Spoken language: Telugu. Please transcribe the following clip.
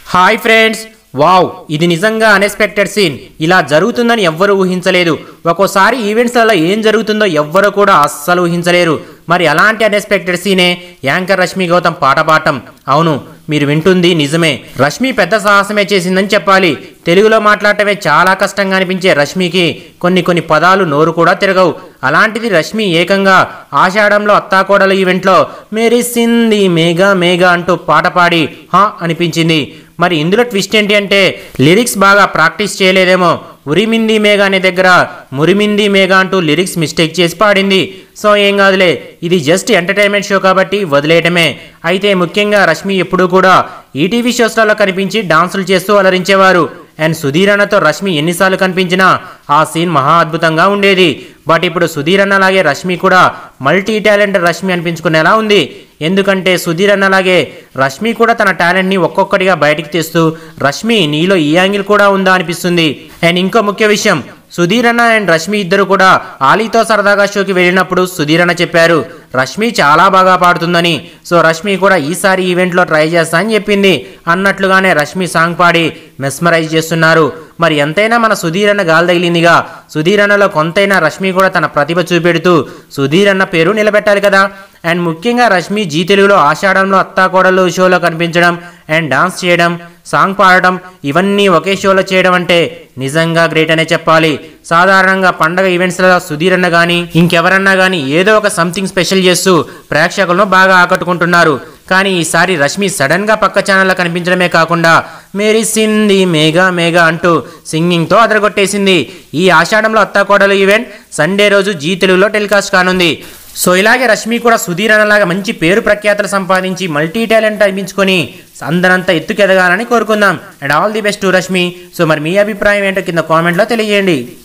హాయ్ ఫ్రెండ్స్ వావ్ ఇది నిజంగా అన్ఎక్స్పెక్టెడ్ సీన్ ఇలా జరుగుతుందని ఎవ్వరూ ఊహించలేదు ఒక్కోసారి ఈవెంట్స్లలో ఏం జరుగుతుందో ఎవ్వరూ కూడా అస్సలు ఊహించలేరు మరి అలాంటి అన్ఎక్స్పెక్టెడ్ సీనే యాంకర్ రష్మి గౌతమ్ పాట పాడటం అవును మీరు వింటుంది నిజమే రష్మి పెద్ద సాహసమే చేసిందని చెప్పాలి తెలుగులో మాట్లాడటమే చాలా కష్టంగా అనిపించే రష్మికి కొన్ని కొన్ని పదాలు నోరు కూడా తిరగవు అలాంటిది రష్మి ఏకంగా ఆషాఢంలో అత్తాకోడల ఈవెంట్లో మెరిసింది మేఘా మేఘా అంటూ పాట పాడి హా అనిపించింది మరి ఇందులో ట్విస్ట్ ఏంటి అంటే లిరిక్స్ బాగా ప్రాక్టీస్ చేయలేదేమో ఉరిమింది మేఘ అనే దగ్గర మురిమింది మేఘ అంటూ లిరిక్స్ మిస్టేక్ చేసి పాడింది సో ఏం కాదులే ఇది జస్ట్ ఎంటర్టైన్మెంట్ షో కాబట్టి వదిలేయటమే అయితే ముఖ్యంగా రష్మి ఎప్పుడూ కూడా ఈటీవీ షోస్లలో కనిపించి డాన్సులు చేస్తూ అలరించేవారు అండ్ సుధీర్ అన్నతో రష్మి ఎన్నిసార్లు కనిపించినా ఆ సీన్ మహా అద్భుతంగా ఉండేది బట్ ఇప్పుడు సుధీర్ అన్నలాగే రష్మి కూడా మల్టీ టాలెంట్ రష్మి అనిపించుకునేలా ఉంది ఎందుకంటే సుధీర్ అన్నలాగే రష్మి కూడా తన టాలెంట్ని ఒక్కొక్కటిగా బయటికి తెస్తూ రష్మి నీలో ఈ యాంగిల్ కూడా ఉందా అనిపిస్తుంది అండ్ ఇంకో ముఖ్య విషయం సుధీర్ అన్న అండ్ రష్మి ఇద్దరు కూడా ఆలీతో సరదాగా షోకి వెళ్ళినప్పుడు సుధీర్ అన్న చెప్పారు రష్మి చాలా బాగా పాడుతుందని సో రష్మి కూడా ఈసారి ఈవెంట్లో ట్రై చేస్తా అని చెప్పింది అన్నట్లుగానే రష్మి సాంగ్ పాడి మెస్మరైజ్ చేస్తున్నారు మరి ఎంతైనా మన సుధీర్ అన్న గాలి తగిలిందిగా సుధీర్ అన్నలో కొంతైనా రష్మి కూడా తన ప్రతిభ చూపెడుతూ సుధీర్ అన్న పేరు నిలబెట్టాలి కదా అండ్ ముఖ్యంగా రష్మి జీ తెలుగులో ఆషాఢంలో అత్తాకోడలు షోలో కనిపించడం అండ్ డాన్స్ చేయడం సాంగ్ పాడడం ఇవన్నీ ఒకే షోలో చేయడం అంటే నిజంగా గ్రేట్ అనే చెప్పాలి సాధారణంగా పండగ ఈవెంట్స్లలో సుధీర్ అన్న కానీ ఇంకెవరన్నా కానీ ఏదో ఒక సంథింగ్ స్పెషల్ చేస్తూ ప్రేక్షకులను బాగా ఆకట్టుకుంటున్నారు కానీ ఈసారి రష్మి సడన్ గా పక్క ఛానల్లో కనిపించడమే కాకుండా మెరిసింది మేఘా మేఘా అంటూ సింగింగ్తో అదరగొట్టేసింది ఈ ఆషాఢంలో అత్తాకోడలు ఈవెంట్ సండే రోజు జీ తెలుగులో టెలికాస్ట్ కానుంది సో ఇలాగే రష్మి కూడా సుధీర్ అన్నలాగా మంచి పేరు ప్రఖ్యాతలు సంపాదించి మల్టీ టాలెంట్ అనిపించుకొని అందరంతా ఎత్తుకెదగాలని కోరుకుందాం and all the best to Rashmi so మరి మీ అభిప్రాయం ఏంటో కింద కామెంట్లో తెలియజేయండి